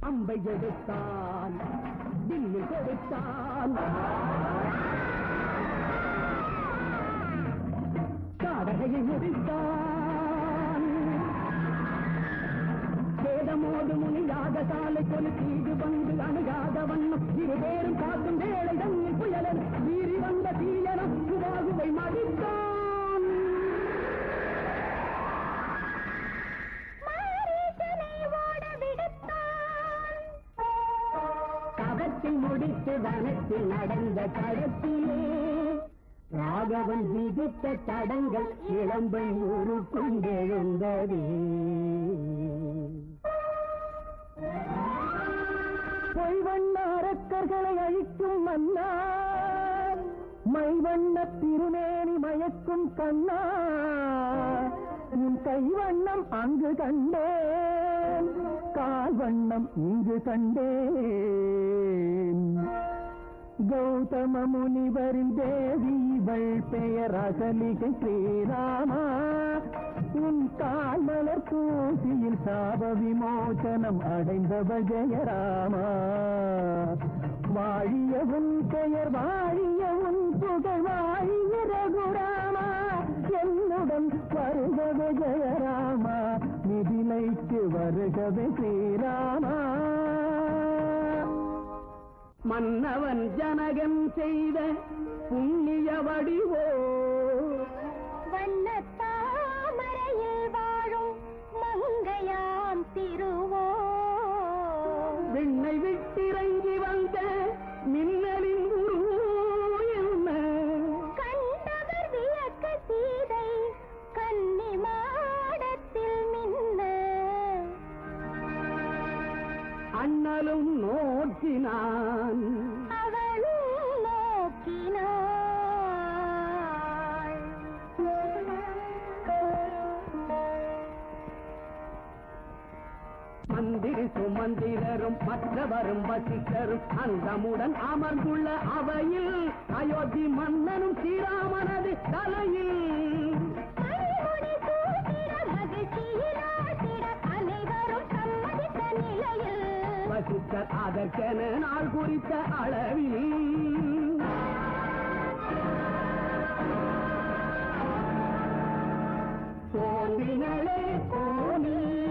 அம்பை எடுத்தான் வில்லில் கொடுத்தான் காடகையை முடித்தான் வேதமோடு முனியாக சாலை கொலு தீது வந்து அணுகாத வண்ணம் இருவேறும் காக்கும் வேலை தண்ணீர் புயலன் வீறி வந்த தீயனம் சுவாகுவை மடித்தான் மாரீசனை ஓட விடுத்தான் கவத்தில் முடித்து வனத்தில் நடந்த கடத்திலே ராகவன் விதித்த தடங்கள் இளம்பை ஊருக்குண்டெழுந்ததே பொய்வண்ண அரக்கர்களை அழிக்கும் மன்னா மைவண்ண திருமேனி மயக்கும் கண்ணா உன் கைவண்ணம் அங்கு கண்டேன் கால் வண்ணம் இங்கு கண்டேன் கௌதம முனிவரின் தேவி இவள் பெயர் அகலிகை ஸ்ரீராமா உன் கால் மலர் தூசியில் சாப விமோசனம் அடைந்தவள் ஜெயராமா வாழிய உன் பெயர் வாழிய உன் புகழ் வாழிய ரகுராமா என்னுடன் வருகவே ஜெயராமா மிதிலைக்கு வருகவே ஸ்ரீராமா மன்னவன் ஜனகன் செய்த புண்ணிய வடிவோ வண்ணத் தாமரையில் வாழும் மங்கையாம் திருவோ விண்ணை விட்டிறங்கி வந்த மின்னலின் உருவோ என்ன கண்டவர் வியக்க சீதை கன்னி மாடத்தில் மின்ன அண்ணலும் நோக்கினான் அவளும் நோக்கினாள் மந்திரி சுமந்திரரும் மற்றவரும் வசிக்கரும் அந்தமுடன் அமர்ந்துள்ள அவையில் அயோத்தி மன்னனும் ஸ்ரீராமனது தலையில் மணிமுடி சூட்டிட மகிழ்ச்சியில் ஆட்டிட அனைவரும் சம்மதித்த நிலையில் வசிக்க அதற்கென நாள் குறித்த அளவில் தோன்றினளே கோணி